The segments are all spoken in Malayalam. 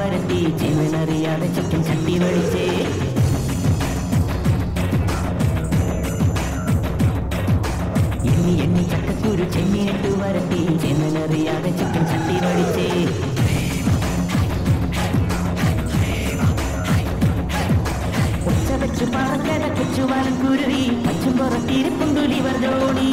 വരട്ടി ചെവിനറിയാതെ ചുറ്റും ചട്ടി വലിച്ചേ എണ്ണി എണ്ണി ചക്കക്കുരു ചെമ്മീനിട്ട് വരട്ടി ചെവിനറിയാതെ ചുറ്റും ചട്ടി വലിച്ചേ ഒച്ച വെച്ചു പറക്കട കൊച്ചുവാലൻ കുരുവി പച്ചും പുറത്തിരിപ്പുണ്ടു ലിവർ ജോണി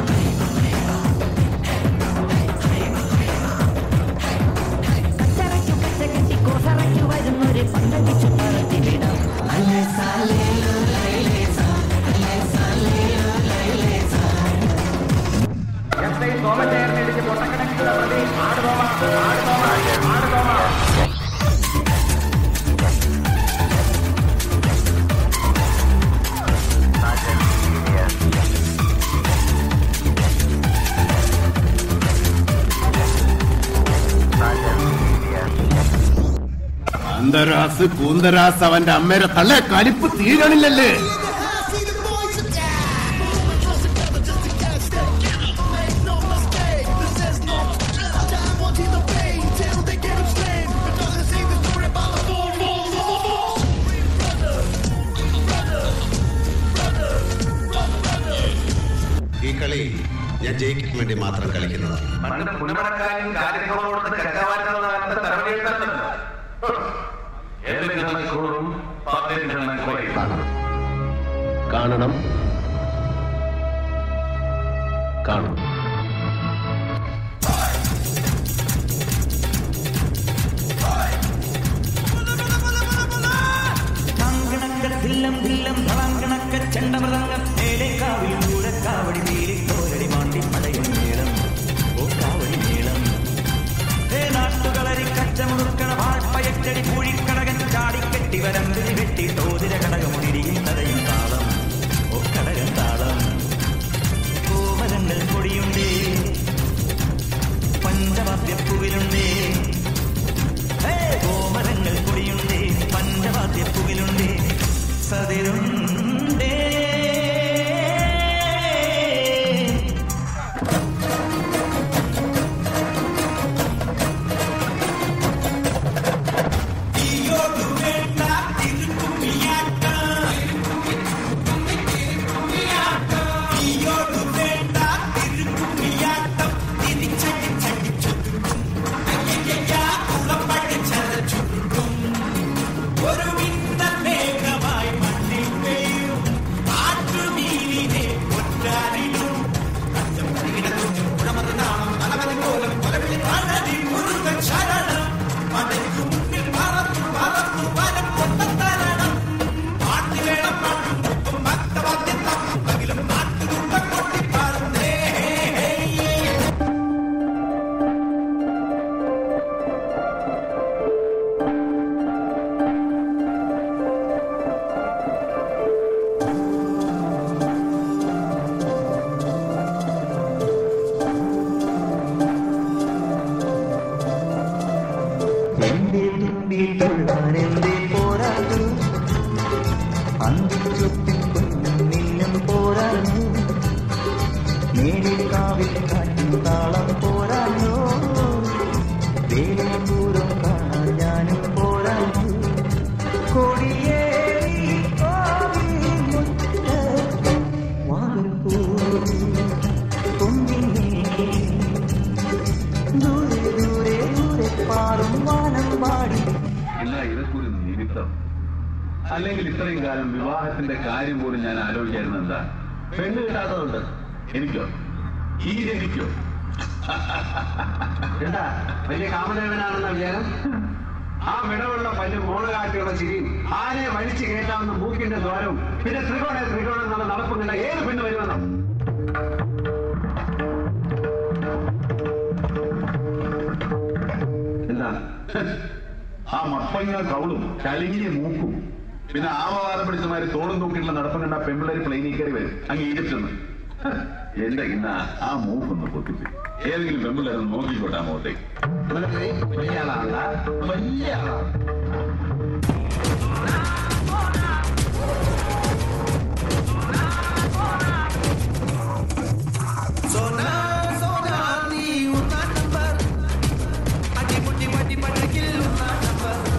കച്ചറയ്ക്കു കച്ചകെട്ടി കോസറയ്ക്കു വരുന്നൊരു പന്തടിച്ചു പറത്തിവിടാം അല്ലേ സാലേലോ ലൈലേസാ, അല്ലേ സാലേലോ ലൈലേസാ. എസ് ഐ സോമശേഖരനിടിച്ച് പൊട്ടക്കിടക്കുന്ന പ്രതി ആടുതോമ ആടുതോമ ആടുതോമ അന്തരാസ് കൂന്തരാസ് അവന്റെ അമ്മേരെ തള്ളെ കലിപ്പ് തീരണില്ലല്ലേ ഈ കളി ഞാൻ ജയിക്കാൻ വേണ്ടി മാത്രം കളിക്കുന്നതാണ് പണ്ട് പുന്നമടക്കാരും കാര്യങ്ങളോട് കരവാരുന്ന കാലത്ത് തലവലിയെടുത്തല്ലോ ഏതിലെണ്ണം കൂടും പത്തിനെണ്ണം കുറയും കാണണം കാണണം കാങ്കണക്ക ധില്ലം ധില്ലം ഭളങ്കണക്ക ചെണ്ടമൃതങ്ങ മേലെ കാവിൽ മൂലക്കാവടി നീലി തോരടി മാണ്ടി പടയും മേളം ഓ കാവടി മേളം ഹേ നാട്ടുകളരി കച്ചമുറുക്കണ വാഴ്പയറ്റടി പൂഴിക്കടകൻ ചാടിക്കെട്ടി വരമ്പുരി വെട്ടി തോതിര കടകമുടിയും തടയും താളം ഓ കടകൻ താളം കോമരങ്ങൾ കൊടിയുണ്ടേ പഞ്ചവാദ്യപ്പുവിലുണ്ടേ ഹേ, കോമരങ്ങൾ കൊടിയുണ്ടേ പഞ്ചവാദ്യപ്പുവിലുണ്ടേ സതിരുണ്ടേ എന്റെ തുമ്പിൽ തൊള്ളാൻ എന്തേ പോരാതു അന്തിച്ചൊപ്പിൽ കൊല്ലും നിന്നും പോരാഞ്ഞു മേലിൽ കാവിൽ കാറ്റും താളം പോരാഞ്ഞു വേലപൂരം കാണാൻ ഞാനും പോരാഞ്ഞു കൊടിയേറി കോവിൽ മുറ്റത്ത് വാഗപ്പൂ പൊന്നിനേ ദൂരെ ദൂരെ ദൂരെ പാറും വാനം പാടി ഇല്ല ഇതൊക്കെ ഒരു നിമിത്തം അല്ലെങ്കിൽ ഇത്രയും കാലം വിവാഹത്തിന്റെ കാര്യം പോലും ഞാൻ ആലോചിക്കായിരുന്നു എന്താ പെണ്ണ് കിട്ടാത്തതുണ്ട് എനിക്കോ ഈ എനിക്കോ എന്താ വലിയ കാമദേവനാണെന്ന വിചാരം ആ വിടവുള്ള പല്ല് മോള് കാട്ടിയുള്ള ചിരിയും ആനെ വലിച്ചു കയറ്റാവുന്ന മൂക്കിന്റെ ദ്വാരവും പിന്നെ ത്രികോണ ത്രികോണം എന്നുള്ള നടപ്പും കണ്ട ഏത് പെണ്ണ് വരുമെന്നോ എന്താ ആ മപ്പങ്ങ കൗളും കലിങ്ങിയ മൂക്കും പിന്നെ ആമവാദം പിടിച്ചമാര് തോളും തൂക്കിയിട്ടുള്ള നടപ്പം കണ്ട പെമ്പിള്ളേര് പ്ലെയിനിൽ കയറി വരും അങ്ങ് ഈജിപ്തിൽ നിന്ന് എന്റെ ഇന്ന ആ മൂക്കൊന്ന് പൊട്ടിച്ച് ഏതെങ്കിലും പെമ്പിള്ളേരൊന്ന് നോക്കിക്കോട്ടെ ആ മുഖത്തേക്ക് വലിയ ആളാണല്ല വലിയ ആളാണ് അടിമുട്ടി പട്ടി പട്ടിക്കിൽ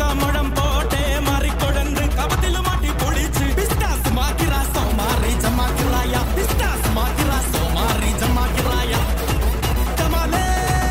മുഴം പോട്ടെ മാറിക്കൊടന്ത് കപത്തില് മാറ്റി പൊളിച്ച് ബിസ്റ്റാസ് മാക്കിറ സോമാറി ജമാക്കിറായ ബിസ്റ്റാസ് മാക്കിറ സോമാറി ജമാക്കിറായ ടമാലേ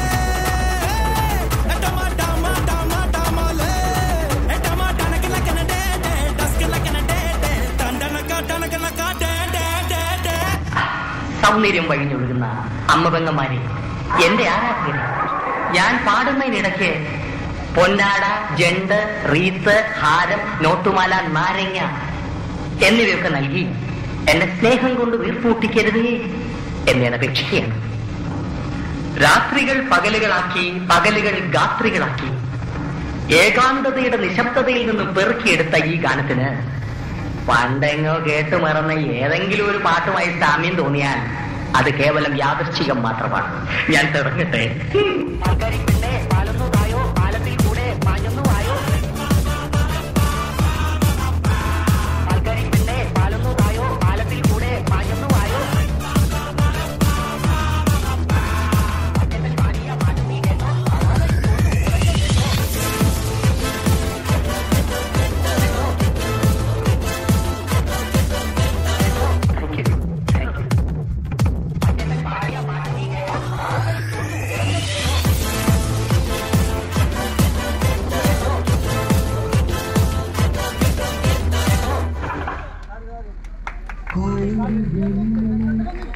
ടമാ ടമാ ടമാ ടമാലേ ടമാ ടനക്കില കനഡേ ഡസ്കില കനഡേ ടണ്ടനക ടനകനക ഡേ ഡേ ഡേ ഡേ സൗന്ദര്യം വഴിഞ്ഞൊഴുകുന്ന അമ്മപെങ്ങന്മാരെ എന്റെ ആരാധകരെ ഞാൻ പാടുന്നതിനിടയ്ക്ക് പൊന്നാട ജണ്ട് റീത്ത് ഹാരം നോട്ടുമാല നാരങ്ങ എന്നിവയൊക്കെ നൽകി എന്നെ സ്നേഹം കൊണ്ട് വീർപ്പൂട്ടിക്കരുതേ എന്ന് ഞാൻ അപേക്ഷിക്കുകയാണ് രാത്രികൾ പകലുകളാക്കി പകലുകൾ ഗാത്രികളാക്കി ഏകാന്തതയുടെ നിശബ്ദതയിൽ നിന്ന് പെറുക്കിയെടുത്ത ഈ ഗാനത്തിന് പണ്ടെങ്ങോ കേട്ടു മറന്ന ഏതെങ്കിലും ഒരു പാട്ടുമായി സാമ്യം തോന്നിയാൽ അത് കേവലം യാദൃശ്ചികം മാത്രമാണ് ഞാൻ തുടങ്ങട്ടെ कोई